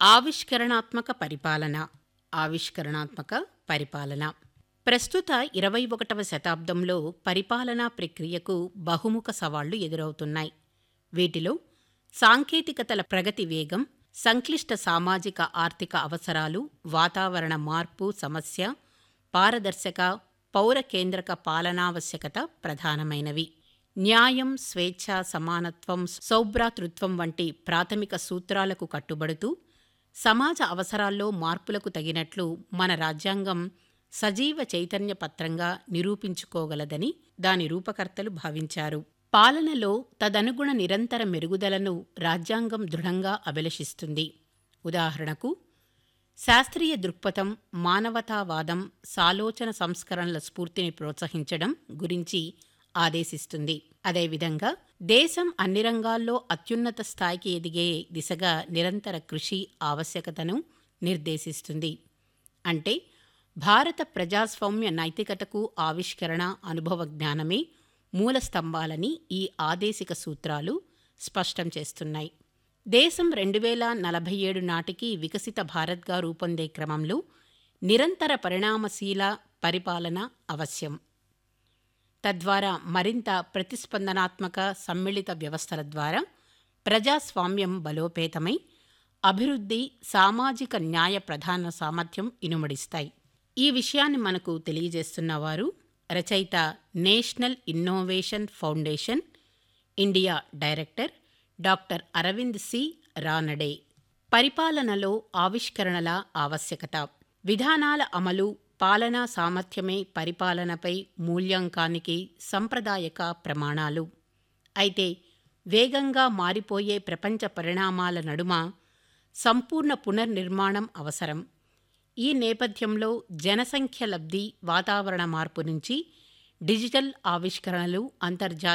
ఆవిష్కరణాత్మక పరిపాలన ఆవిష్కరణాత్మక పరిపాలన ప్రస్తుత ఇరవై ఒకటవ శతాబ్దంలో పరిపాలనా ప్రక్రియకు బహుముఖ సవాళ్లు ఎదురవుతున్నాయి వీటిలో సాంకేతికతల ప్రగతి వేగం సంక్లిష్ట సామాజిక ఆర్థిక అవసరాలు వాతావరణ మార్పు సమస్య పారదర్శక పౌర కేంద్రక పాలనావశ్యకత ప్రధానమైనవి న్యాయం స్వేచ్ఛ సమానత్వం సౌభ్రాతృత్వం వంటి ప్రాథమిక సూత్రాలకు కట్టుబడుతూ సమాజ అవసరాల్లో మార్పులకు తగినట్లు మన రాజ్యాంగం సజీవ చైతన్య పత్రంగా నిరూపించుకోగలదని దాని రూపకర్తలు భావించారు పాలనలో తదనుగుణ నిరంతర మెరుగుదలను రాజ్యాంగం దృఢంగా అభిలషిస్తుంది ఉదాహరణకు శాస్త్రీయ దృక్పథం మానవతావాదం సాలోచన సంస్కరణల స్ఫూర్తిని ప్రోత్సహించడం గురించి ఆదేశిస్తుంది అదేవిధంగా దేశం అన్ని రంగాల్లో అత్యున్నత స్థాయికి ఎదిగే దిశగా నిరంతర కృషి ఆవశ్యకతను నిర్దేశిస్తుంది అంటే భారత ప్రజాస్వామ్య నైతికతకు ఆవిష్కరణ అనుభవ జ్ఞానమే మూల స్తంభాలని ఈ ఆదేశిక సూత్రాలు స్పష్టం చేస్తున్నాయి దేశం రెండు వేల నలభై ఏడు నాటికి వికసిత భారత్గా రూపొందే క్రమంలో నిరంతర పరిణామశీల పరిపాలన అవశ్యం తద్వారా మరింత ప్రతిస్పందనాత్మక సమ్మిళిత వ్యవస్థల ద్వారా ప్రజాస్వామ్యం బలోపేతమై అభివృద్ధి సామాజిక న్యాయ ప్రధాన సామర్థ్యం ఇనుమడిస్తాయి ఈ విషయాన్ని మనకు తెలియజేస్తున్నవారు రచయిత National Innovation Foundation India director doctor Arvind C Ranade పరిపాలనలో ఆవిష్కరణల ఆవశ్యకత విధానాల అమలు పాలనా సామర్థ్యమే పరిపాలనపై మూల్యాంకానికి సంప్రదాయక ప్రమాణాలు అయితే వేగంగా మారిపోయే ప్రపంచ పరిణామాల నడుమ సంపూర్ణ పునర్నిర్మాణం అవసరం ఈ నేపథ్యంలో జనసంఖ్య లబ్ధి వాతావరణ మార్పు నుంచి డిజిటల్ ఆవిష్కరణలు అంతర్జాతీయ